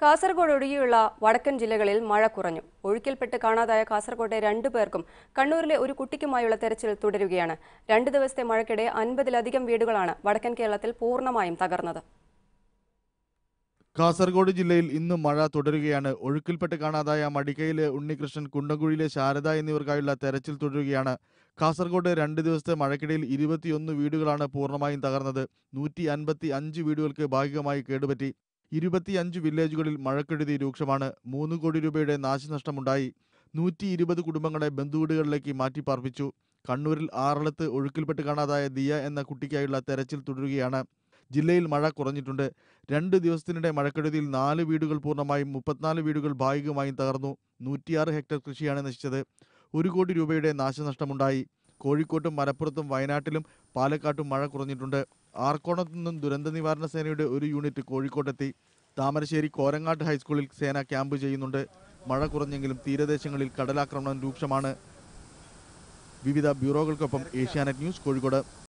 കാസർഗോഡ് ഒഴികെയുള്ള വടക്കൻ ജില്ലകളിൽ മഴ കുറഞ്ഞു ഒഴുക്കിൽപ്പെട്ട് കാണാതായ കാസർഗോട്ടെ രണ്ടു പേർക്കും കണ്ണൂരിലെ ഒരു കുട്ടിക്കുമായുള്ള തെരച്ചിൽ തുടരുകയാണ് രണ്ട് ദിവസത്തെ മഴയ്ക്കിടെ അൻപതിലധികം വീടുകളാണ് വടക്കൻ കേരളത്തിൽ പൂർണ്ണമായും തകർന്നത് കാസർഗോഡ് ജില്ലയിൽ ഇന്നും മഴ തുടരുകയാണ് ഒഴുക്കിൽപ്പെട്ട് കാണാതായ മടിക്കയിലെ ഉണ്ണികൃഷ്ണൻ കുണ്ടംകുഴിയിലെ ശാരദ എന്നിവർക്കായുള്ള തെരച്ചിൽ തുടരുകയാണ് കാസർഗോഡ് രണ്ട് ദിവസത്തെ മഴയ്ക്കിടയിൽ ഇരുപത്തിയൊന്ന് വീടുകളാണ് പൂർണ്ണമായും തകർന്നത് നൂറ്റി അൻപത്തി അഞ്ച് വീടുകൾക്ക് ഭാഗികമായി കേടുപറ്റി ഇരുപത്തിയഞ്ച് വില്ലേജുകളിൽ മഴക്കെടുതി രൂക്ഷമാണ് മൂന്ന് കോടി രൂപയുടെ നാശനഷ്ടമുണ്ടായി നൂറ്റി ഇരുപത് കുടുംബങ്ങളെ ബന്ധുവീടുകളിലേക്ക് മാറ്റിപ്പാർപ്പിച്ചു കണ്ണൂരിൽ ആറളത്ത് ഒഴുക്കിൽപ്പെട്ട് കാണാതായ ദിയ എന്ന കുട്ടിക്കായുള്ള തെരച്ചിൽ തുടരുകയാണ് ജില്ലയിൽ മഴ കുറഞ്ഞിട്ടുണ്ട് രണ്ട് ദിവസത്തിനിടെ മഴക്കെടുതിയിൽ നാല് വീടുകൾ പൂർണ്ണമായും മുപ്പത്തിനാല് വീടുകൾ ഭാഗികമായും തകർന്നു നൂറ്റിയാറ് ഹെക്ടർ കൃഷിയാണ് നശിച്ചത് ഒരു കോടി രൂപയുടെ നാശനഷ്ടമുണ്ടായി കോഴിക്കോട്ടും മലപ്പുറത്തും വയനാട്ടിലും പാലക്കാട്ടും മഴ കുറഞ്ഞിട്ടുണ്ട് ആർക്കോണത്തു നിന്നും ദുരന്ത നിവാരണ സേനയുടെ ഒരു യൂണിറ്റ് കോഴിക്കോട്ടെത്തി താമരശ്ശേരി കോരങ്ങാട്ട് ഹൈസ്കൂളിൽ സേന ക്യാമ്പ് ചെയ്യുന്നുണ്ട് മഴ കുറഞ്ഞെങ്കിലും തീരദേശങ്ങളിൽ കടലാക്രമണം രൂക്ഷമാണ് വിവിധ ബ്യൂറോകൾക്കൊപ്പം ഏഷ്യാനെറ്റ് ന്യൂസ് കോഴിക്കോട്